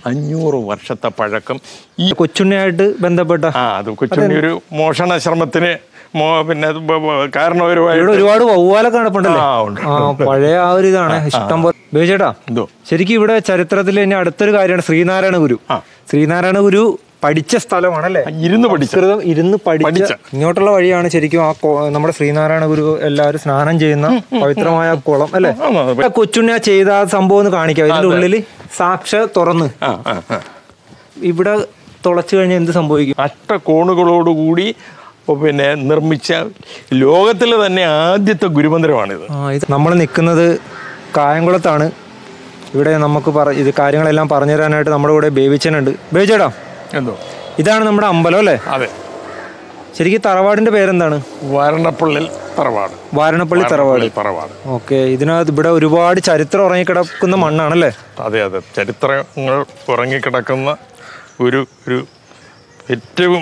അഞ്ഞൂറ് വർഷത്തെ പഴക്കം ഈ കൊച്ചുണ്ണിയായിട്ട് ബന്ധപ്പെട്ട ആ അത് കൊച്ചുണ്ണി ഒരു മോഷണ ശ്രമത്തിന് മോ പിന്നെ അത് ബ- ബ- കാരണവരുമായി ഇവിടെ ഒരുപാട് വവ്വാലൊക്കെ നടപ്പുണ്ടല്ലേ ആ, ഉണ്ട്. ആ പഴയ ആ ഒരു ഇതാണ് ഇഷ്ടം പോലെ ബേചേട്ടാ എന്തോ ശരിക്കും ഇവിടെ ചരിത്രത്തിൽ തന്നെ അടുത്തൊരു കാര്യമാണ് ശ്രീനാരായണ ഗുരു ആ. ശ്രീനാരായണ ഗുരു പഠിച്ച സ്ഥലമാണല്ലേ ഇരുന്ന് പഠിച്ച സംസ്കൃതം ഇരുന്ന് പഠിച്ച പഠിച്ച. ഇങ്ങോട്ടുള്ള വഴിയാണ് ശരിക്കും ആ കോ- നമ്മുടെ ശ്രീനാരായണ ഗുരു എല്ലാവരും സ്നാനം ചെയ്യുന്ന പവിത്രമായ ആ കുളം അല്ലേ ആ, ആ, ആ കൊച്ചുണ്ണി ആ ചെയ്ത ആ സംഭവം ഒന്ന് കാണിക്കാം ഇതിന്റെ ഉള്ളില് സാക്ഷ തുറന്ന് ആ ആ ആ ഇവിടെ തുളച്ചു കഴിഞ്ഞാൽ എന്ത് സംഭവിക്കും അഷ്ടകോണുകളോടുകൂടി പിന്നെ നിർമ്മിച്ച ലോകത്തിലെ തന്നെ ആദ്യത്തെ ഗുരുമന്ദിരമാണിത് ആ ഇത് നമ്മൾ നിൽക്കുന്നത് കായംകുളത്താണ് ഇവിടെ നമുക്ക് പറ ഇത് കാര്യങ്ങളെല്ലാം പറഞ്ഞു തരാനായിട്ട് നമ്മുടെ കൂടെ ബേബിച്ചനുണ്ട് ബേബിച്ചേട്ടാ എന്തോ ഇതാണ് നമ്മുടെ അമ്പലം അല്ലേ അതെ ശരിക്കും തറവാടിന്റെ പേരെന്താണ് വാരണപ്പള്ളിൽ തറവാട് വാരണപ്പള്ളി തറവാട് തറവാട് ഓക്കെ ഇതിനകത്ത് ഇവിടെ ഒരുപാട് ചരിത്രം ഉറങ്ങിക്കിടക്കുന്ന മണ്ണാണല്ലേ അതെ അതെ ചരിത്രങ്ങൾ ഉറങ്ങിക്കിടക്കുന്ന ഒരു ഒരു ഏറ്റവും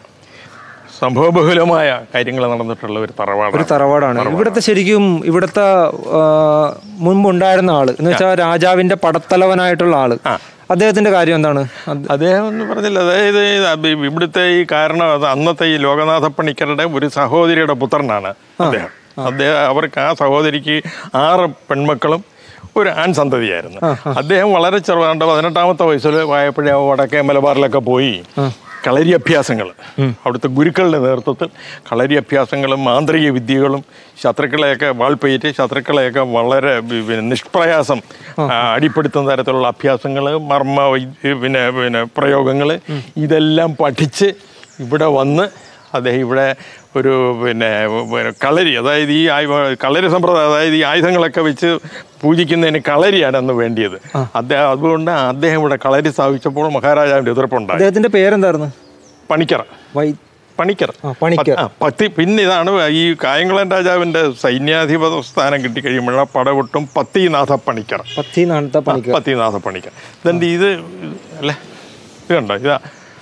സംഭവബഹുലമായ കാര്യങ്ങൾ നടന്നിട്ടുള്ള ഒരു ഒരു തറവാടാണ് തറവാടാണ് ഇവിടുത്തെ ശരിക്കും ഇവിടുത്തെ ആ, മുൻപുണ്ടായിരുന്ന ആള് എന്ന് വെച്ചാൽ രാജാവിന്റെ പടത്തലവനായിട്ടുള്ള ആള് അദ്ദേഹത്തിന്റെ കാര്യം എന്താണ് അത് അദ്ദേഹം എന്ന് പറഞ്ഞില്ല അതായത് ഇത് ഇവിടുത്തെ ഈ കാരണം അത് അന്നത്തെ ഈ ലോകനാഥ പണിക്കരുടെ ഒരു സഹോദരിയുടെ പുത്രനാണ് അദ്ദേഹം അദ്ദേഹം അവർക്ക് ആ സഹോദരിക്ക് ആറ് പെൺമക്കളും ഒരു ആൺ സന്തതിയായിരുന്നു അദ്ദേഹം വളരെ ചെറുതാണ്ട് പതിനെട്ടാമത്തെ വയസ്സിൽ ആയപ്പോഴേ വടക്കേ മലബാറിലൊക്കെ പോയി കളരി അഭ്യാസങ്ങൾ അവിടുത്തെ ഗുരുക്കളുടെ നേതൃത്വത്തിൽ കളരി അഭ്യാസങ്ങളും മാന്ത്രിക വിദ്യകളും ശത്രുക്കളെയൊക്കെ വാൾപ്പയറ്റ് ശത്രുക്കളെയൊക്കെ വളരെ വി- പിന്നെ നിഷ്പ്രയാസം ആ, അടിപ്പെടുത്തുന്ന തരത്തിലുള്ള അഭ്യാസങ്ങൾ മർമ്മ വൈ- പിന്നെ പിന്നെ പ്രയോഗങ്ങൾ ഇതെല്ലാം പഠിച്ച് ഇവിടെ വന്ന് അദ്ദേഹം ഇവിടെ ഒരു പിന്നെ പിന്നെ കളരി അതായത് ഈ ആയു- കളരി സമ്പ്രദായം അതായത് ഈ ആയുധങ്ങളൊക്കെ വെച്ച് പൂജിക്കുന്നതിന് കളരിയാണ് അന്ന് വേണ്ടിയത് അദ്ദേഹം അതുകൊണ്ട് അദ്ദേഹം ഇവിടെ കളരി സ്ഥാപിച്ചപ്പോൾ മഹാരാജാവിൻ്റെ എതിർപ്പുണ്ടായി അദ്ദേഹത്തിന്റെ പേരെന്തായിരുന്നു പണിക്കർ വൈ പണിക്കർ ആ, പണിക്കർ. ആ, പത്തി പിന്നെ ഇതാണ് ഈ കായംകുളം രാജാവിൻ്റെ സൈന്യാധിപത സ്ഥാനം കിട്ടിക്കഴിയുമ്പോഴാണ് പടവൊട്ടും പത്തിനാഥ പണിക്കർ പത്തി നാണത്തെ പണിക്ക് പത്തിനാഥ പണിക്കർ ഇതെന്ത് ഇത് അല്ലേ ഇത് കണ്ടോ ഇതാ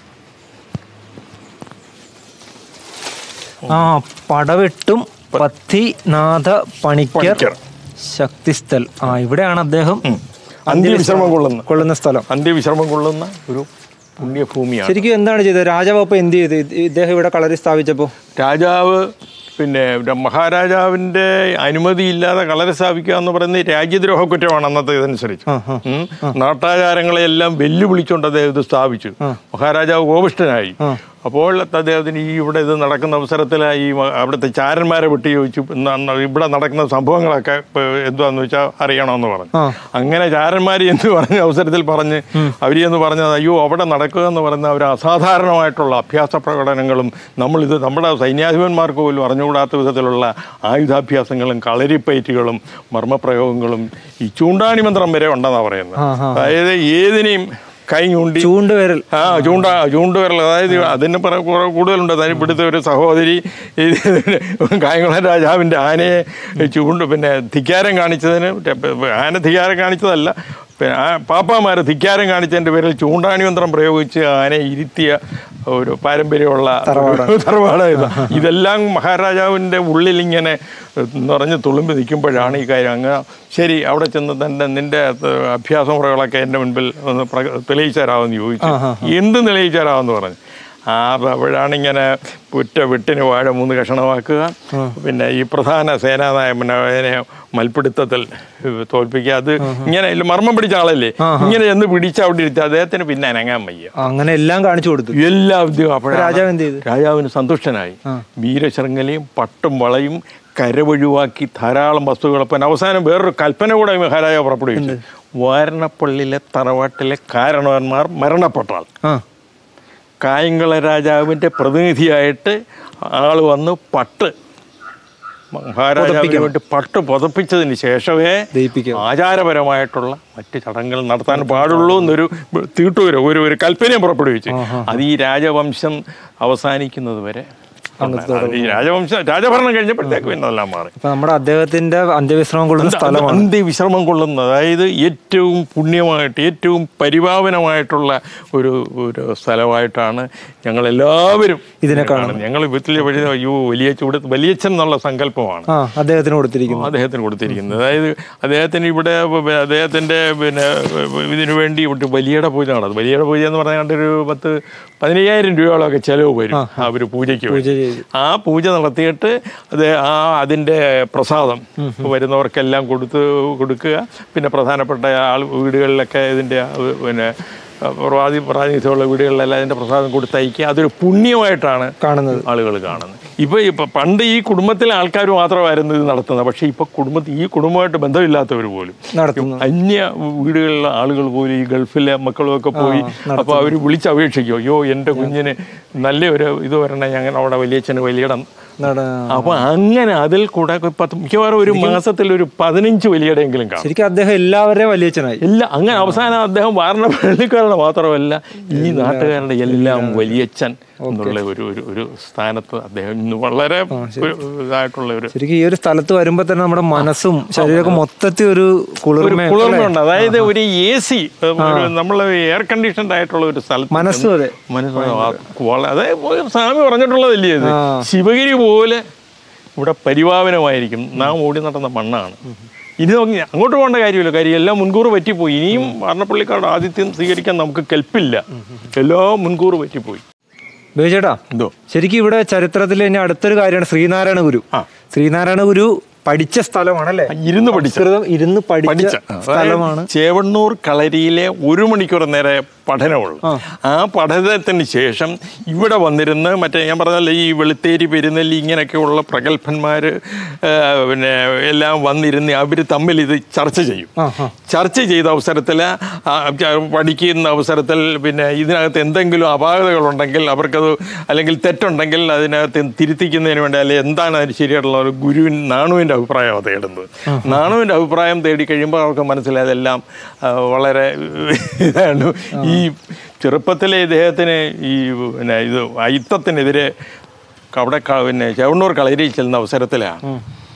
ആ പടവെട്ടും പത്തി നാഥ പണിക്കർ പണിക്കർ. ശക്തിസ്ഥൽ ആ ഇവിടെയാണ് അദ്ദേഹം അന്ത്യവിശ്രമം കൊള്ളുന്ന കൊള്ളുന്ന സ്ഥലം അന്ത്യവിശ്രമം കൊള്ളുന്ന ഒരു പുണ്യഭൂമിയാണ് ശരിക്കും എന്താണ് ചെയ്തത് രാജാവ് അപ്പൊ എന്ത് ചെയ്ത് ഇത് ഇദ്ദേഹം ഇവിടെ കളരി സ്ഥാപിച്ചപ്പോ രാജാവ് പിന്നെ ര- മഹാരാജാവിന്റെ അനുമതി ഇല്ലാതെ കളരി സ്ഥാപിക്കുക എന്ന് പറയുന്നത് രാജ്യദ്രോഹ കുറ്റമാണ് അന്നത്തെ ഇതനുസരിച്ച് ഉം. നാട്ടാചാരങ്ങളെല്ലാം വെല്ലുവിളിച്ചുകൊണ്ട് അദ്ദേഹം ഇത് സ്ഥാപിച്ചു മഹാരാജാവ് കോപിഷ്ഠനായി അപ്പോൾ അദ്ദേഹത്തിന് ഈ ഇവിടെ ഇത് നടക്കുന്ന അവസരത്തിൽ ഈ മ- അവിടുത്തെ ചാരന്മാരെ വിട്ട് ചോദിച്ചു "ഇന്ന് അന്ന് ഇവിടെ നടക്കുന്ന സംഭവങ്ങളൊക്കെ ഇപ്പൊ എന്തുവാന്ന് വെച്ചാൽ അറിയണമെന്ന് പറഞ്ഞു ആ. അങ്ങനെ ചാരന്മാർ എന്ന് പറഞ്ഞ അവസരത്തിൽ പറഞ്ഞ് അവര് എന്ന് പറഞ്ഞത് അയ്യോ അവിടെ നടക്കുക എന്ന് പറയുന്ന ഒരു അസാധാരണമായിട്ടുള്ള അഭ്യാസ പ്രകടനങ്ങളും നമ്മളിത് നമ്മുടെ സൈന്യാധിപന്മാർക്ക് പോലും അറിഞ്ഞുകൂടാത്ത വിധത്തിലുള്ള ആയുധാഭ്യാസങ്ങളും കളരിപ്പയറ്റുകളും മർമ്മപ്രയോഗങ്ങളും ഈ ചൂണ്ടാണി മന്ത്രം വരെ ഉണ്ടെന്നാണ് പറയുന്നത് ആ, ആ. അതായത് ഏതിനെയും കൈ ചൂണ്ടി ചൂണ്ടുവിരൽ ആ ചൂണ്ട ചൂണ്ടുവിരൽ അതായത് അതിന് പറ കുറെ കൂടുതലുണ്ട് അതായത് ഇവിടുത്തെ ഒരു സഹോദരി ഈ കായംകുളം രാജാവിൻ്റെ ആനയെ ചൂണ്ട് പിന്നെ ധിക്കാരം കാണിച്ചതിന് ആന ധിക്കാരം കാണിച്ചതല്ല പിന്നെ ആ പാപ്പാമാര് ധിക്കാരം കാണിച്ചതിൻ്റെ പേരിൽ ചൂണ്ടാണി യന്ത്രം പ്രയോഗിച്ച് ആനയെ ഇരുത്തിയ ഒരു പാരമ്പര്യമുള്ള തറവാട് ഇത് ഇതെല്ലാം മഹാരാജാവിൻ്റെ ഉള്ളിൽ ഇങ്ങനെ നിറഞ്ഞ് തുളുമ്പി നിൽക്കുമ്പോഴാണ് ഈ കാര്യം അങ്ങ് ശരി അവിടെ ചെന്ന് തൻ്റെ നിന്റെ അഭ്യാസ മുറകളൊക്കെ എൻ്റെ മുൻപിൽ ഒന്ന് പ്രക- തെളിയിച്ചു തരാമെന്ന് ചോദിച്ചു എന്ത് തെളിയിച്ചു തരാമെന്ന് പറഞ്ഞു ആ അപ്പോഴാണ് ഇങ്ങനെ പുറ്റ വെട്ടിന് വാഴ മൂന്ന് കഷണമാക്കുക പിന്നെ ഈ പ്രധാന സേനാനായകനെ അതിനെ മൽപ്പിടുത്തത്തിൽ തോൽപ്പിക്കുക അത് ഇങ്ങനെ ഇല്ല, മർമ്മം പിടിച്ച ആളല്ലേ ഇങ്ങനെ ചെന്ന് പിടിച്ച് അവിടെ ഇരുത്തി അദ്ദേഹത്തിന് പിന്നെ അനങ്ങാൻ വയ്യ അങ്ങനെ എല്ലാം കാണിച്ചു കൊടുത്തു എല്ലാ വിദ്യയും അപ്പോഴാണ് രാജാവ് എന്ത് ചെയ്തു രാജാവിന് സന്തുഷ്ടനായി വീരശൃംഖലയും പട്ടും വളയും കരവൊഴിവാക്കി ധാരാളം വസ്തുക്കൾ അപ്പം അവസാനം വേറൊരു കൽപ്പന കൂടെ മഹാരാജാവ് പുറപ്പെടുവിച്ചു വാരണപ്പള്ളിയിലെ തറവാട്ടിലെ കാരണവന്മാർ മരണപ്പെട്ടാൽ ആ കായംകുള രാജാവിൻ്റെ പ്രതിനിധിയായിട്ട് ആൾ വന്ന് പട്ട് മഹാരാജാവിന് വേണ്ടി പട്ട് പുതപ്പിച്ചതിന് ശേഷമേ ദയിപ്പിക്കാം ആചാരപരമായിട്ടുള്ള മറ്റ് ചടങ്ങുകൾ നടത്താൻ പാടുള്ളൂ എന്നൊരു തീട്ടൂര ഒരു ഒരു കൽപ്പനയും പുറപ്പെടുവിച്ചു അത് ഈ രാജവംശം അവസാനിക്കുന്നത് വരെ ഉണ്ടായിരുന്നു. ഈ രാജവംശ രാജഭരണം കഴിഞ്ഞപ്പോഴത്തേക്ക് പിന്നെ അതെല്ലാം മാറി അപ്പൊ നമ്മുടെ അദ്ദേഹത്തിന്റെ അന്ത്യവിശ്രമം കൊള്ളുന്ന സ്ഥലമാണ് അന്ത്യവിശ്രമം കൊള്ളുന്ന അതായത് ഏറ്റവും പുണ്യമായിട്ട് ഏറ്റവും പരിപാവനമായിട്ടുള്ള ഒരു ഒരു സ്ഥലമായിട്ടാണ് ഞങ്ങൾ എല്ലാവരും ഇതിനെ കാണുന്നത് ഞങ്ങൾ വീട്ടിലെ വഴി അയ്യോ വലിയ ചൂട് വലിയച്ഛൻ എന്നുള്ള സങ്കല്പമാണ് ആ അദ്ദേഹത്തിന് കൊടുത്തിരിക്കുന്നു അദ്ദേഹത്തിന് കൊടുത്തിരിക്കുന്നത് അതായത് അദ്ദേഹത്തിന് ഇവിടെ പ- അദ്ദേഹത്തിന്റെ പിന്നെ ഇതിനു വേണ്ടി ഇവിടെ വലിയട പൂജ നടത്തും വലിയട പൂജ എന്ന് പറഞ്ഞാൽ ഒരു പത്ത് പതിനയ്യായിരം രൂപയോളമൊക്കെ ചെലവ് വരും ആ ഒരു പൂജയ്ക്ക് പൂജ വേണ്ടി. ചെയ്തു ആ പൂജ നടത്തിയിട്ട് അത് ആ അതിന്റെ പ്രസാദം വരുന്നവർക്കെല്ലാം കൊടുത്ത് കൊടുക്കുക പിന്നെ പ്രധാനപ്പെട്ട ആൾ വീടുകളിലൊക്കെ ഇതിന്റെ ആ, പിന്നെ പ്രാതി പ്രാതിനിധ്യമുള്ള വീടുകളിലെല്ലാം അതിന്റെ പ്രസാദം കൊടുത്തയക്കുക അതൊരു പുണ്യമായിട്ടാണ് കാണുന്നത് ആളുകൾ കാണുന്നത് ഇപ്പൊ ഇപ്പൊ പണ്ട് ഈ കുടുംബത്തിലെ ആൾക്കാർ മാത്രമായിരുന്നു ഇത് നടത്തുന്നത് പക്ഷെ ഇപ്പൊ കുടുംബത്തിൽ ഈ കുടുംബമായിട്ട് ബന്ധമില്ലാത്തവർ പോലും നടത്തുന്നു അന്യ വീടുകളിലെ ആളുകൾ പോലും ഈ ഗൾഫിലെ മക്കളും ഒക്കെ പോയി അപ്പൊ അവർ വിളിച്ചപേക്ഷിക്കും അയ്യോ എൻ്റെ കുഞ്ഞിന് നല്ല ഒരു ഇത് വരണേ ഞങ്ങൾ അവിടെ വലിയച്ഛന് വലിയടം നട- അപ്പൊ അങ്ങനെ അതിൽ കൂടെ ഒരു പത്ത് മിക്കവാറും ഒരു മാസത്തിൽ ഒരു പതിനഞ്ച് വലിയടെങ്കിലും കാണും ശരിക്കും അദ്ദേഹം എല്ലാവരുടെയും വലിയച്ഛനായി ഇല്ല അങ്ങനെ അവസാനം അദ്ദേഹം വാരണ പള്ളിക്കാരുടെ മാത്രമല്ല ഈ നാട്ടുകാരുടെ എല്ലാം വലിയച്ഛൻ എന്നുള്ള ഒരു ഒരു ഒരു സ്ഥാനത്ത് അദ്ദേഹം ഇന്ന് വളരെ ഒരു ഇതായിട്ടുള്ള ഒരു ശരിക്കും ഈ ഒരു സ്ഥലത്ത് വരുമ്പോ തന്നെ നമ്മുടെ മനസ്സും ശരീരമൊക്കെ മൊത്തത്തിൽ ഒരു കുളിർമ കുളിർമയുണ്ട് അതായത് ഒരു എ സി നമ്മൾ എയർ കണ്ടീഷൻഡ് ആയിട്ടുള്ള ഒരു സ്ഥലത്ത് മനസ്സും അതെ മനസ്സിലാവും അതായത് സ്വാമി പറഞ്ഞിട്ടുള്ളതല്ലേ ഇത് ആ. ശിവഗിരി പോലെ ഇവിടെ പരിപാവനമായിരിക്കും നാം ഓടി നടന്ന മണ്ണാണ് ഇനി നോക്കി അങ്ങോട്ട് പോകേണ്ട കാര്യമില്ല കാര്യം എല്ലാം മുൻകൂർ പറ്റിപ്പോയി ഇനിയും വർണ്ണപ്പള്ളിക്കാരുടെ ആതിഥ്യം സ്വീകരിക്കാൻ നമുക്ക് കെൽപ്പില്ല എല്ലാം മുൻകൂർ പറ്റിപ്പോയി ബേചേട്ടാ എന്തോ ശരിക്കും ഇവിടെ ചരിത്രത്തിൽ ഇനി അടുത്തൊരു കാര്യമാണ് ശ്രീനാരായണ ഗുരു ആ. ശ്രീനാരായണ ഗുരു പഠിച്ച സ്ഥലമാണല്ലേ ഇരുന്ന് പഠിച്ച സംസ്കൃതം ഇരുന്ന് പഠിച്ച പഠിച്ച സ്ഥലമാണ് ചേവണ്ണൂർ കളരിയിലെ ഒരു മണിക്കൂർ നേരെ പഠനമുള്ളൂ ആ പഠനത്തിന് ശേഷം ഇവിടെ വന്നിരുന്ന് മറ്റേ ഞാൻ പറഞ്ഞല്ലോ ഈ വെളുത്തേരി പെരുന്നെല്ലി ഇങ്ങനെയൊക്കെയുള്ള പ്രഗത്ഭന്മാർ പിന്നെ എല്ലാം വന്നിരുന്ന് അവർ തമ്മിൽ ഇത് ചർച്ച ചെയ്യും ആ ആ ചർച്ച ചെയ്ത അവസരത്തിൽ പഠിക്കുന്ന അവസരത്തിൽ പിന്നെ ഇതിനകത്ത് എന്തെങ്കിലും അപാകതകളുണ്ടെങ്കിൽ അവർക്കത് അല്ലെങ്കിൽ തെറ്റുണ്ടെങ്കിൽ അതിനകത്ത് തിരുത്തിക്കുന്നതിന് വേണ്ടി അല്ലെങ്കിൽ എന്താണ് അതിന് ശരിയായിട്ടുള്ള ഒരു ഗുരുവിൻ നാണുവിൻ്റെ അഭിപ്രായമാണ് തേടുന്നത് നാണുവിൻ്റെ അഭിപ്രായം തേടി കഴിയുമ്പോൾ അവർക്ക് മനസ്സിലായതെല്ലാം ആ, വളരെ ഇതാണ് ഈ ചെറുപ്പത്തിലെ ഇദ്ദേഹത്തിന് ഈ പിന്നെ ഇത് അയിത്തത്തിനെതിരെ അവിടെ ക- പിന്നെ ചെവണ്ണൂർ കളരിയിൽ ചെല്ലുന്ന അവസരത്തിലാണ്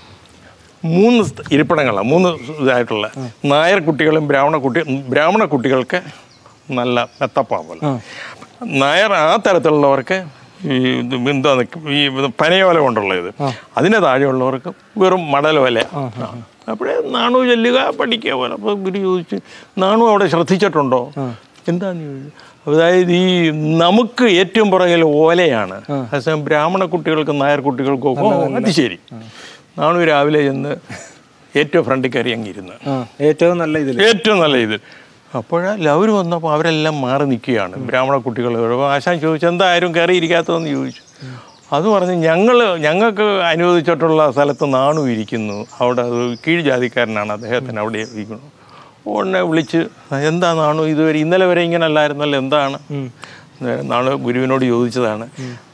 മൂന്ന് സ്ഥ- ഇരിപ്പിടങ്ങളാണ് മൂന്ന് ഇതായിട്ടുള്ള നായർ കുട്ടികളും ബ്രാഹ്മണ കുട്ടി ബ്രാഹ്മണ കുട്ടികൾക്ക് നല്ല മെത്തപ്പാമ്പൽ നായർ ആ തരത്തിലുള്ളവർക്ക് ഈ ഇത് എന്താ ഈ പനയോല കൊണ്ടുള്ള ഇത് അതിന് താഴെയുള്ളവർക്ക് വെറും മടലോല അപ്പോഴേ നാണു ചെല്ലുക പഠിക്കുക പോലെ അപ്പോൾ ഗുരു ചോദിച്ചു നാണു അവിടെ ശ്രദ്ധിച്ചിട്ടുണ്ടോ എന്താന്ന് ചോദിച്ചു അതായത് ഈ നമുക്ക് ഏറ്റവും പുറകിൽ ഓലയാണ് അതേസമയം ബ്രാഹ്മണ കുട്ടികൾക്കും നായർ കുട്ടികൾക്കും ഒക്കെ ഓ അത് ശരി നാണു രാവിലെ ചെന്ന് ഏറ്റവും ഫ്രണ്ടിൽ കയറി അങ്ങിരുന്ന് ആ ഏറ്റവും നല്ല ഇതിൽ ഏറ്റവും നല്ല ഇത് അപ്പോഴാ ലവര് വന്നപ്പോൾ അവരെല്ലാം മാറി നിൽക്കുകയാണ് ബ്രാഹ്മണ കുട്ടികൾ അപ്പോൾ ആശാൻ ചോദിച്ചു എന്താ ആരും കയറിയിരിക്കാത്തതെന്ന് ചോദിച്ചു അത് പറഞ്ഞ് ഞങ്ങൾ ഞങ്ങൾക്ക് അനുവദിച്ചിട്ടുള്ള സ്ഥലത്ത് നാണു ഇരിക്കുന്നു അവിടെ അത് കീഴ് ജാതിക്കാരനാണ് അദ്ദേഹത്തിന് അവിടെ ഇരിക്കുന്നു ഉടനെ വിളിച്ച് എന്താ നാണു ഇതുവരെ ഇന്നലെ വരെ ഇങ്ങനെ അല്ലായിരുന്നല്ലോ എന്താണ് അന്നേരം നാണു ഗുരുവിനോട് ചോദിച്ചതാണ്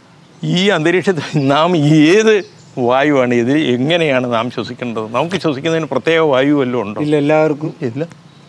ഈ അന്തരീക്ഷത്തിൽ നാം ഏത് വായുവാണ് ഇത് എങ്ങനെയാണ് നാം ശ്വസിക്കേണ്ടത് നമുക്ക് ശ്വസിക്കുന്നതിന് പ്രത്യേക വായു വല്ലതും ഉണ്ടോ ഇല്ല എല്ലാവർക്കും ഇല്ല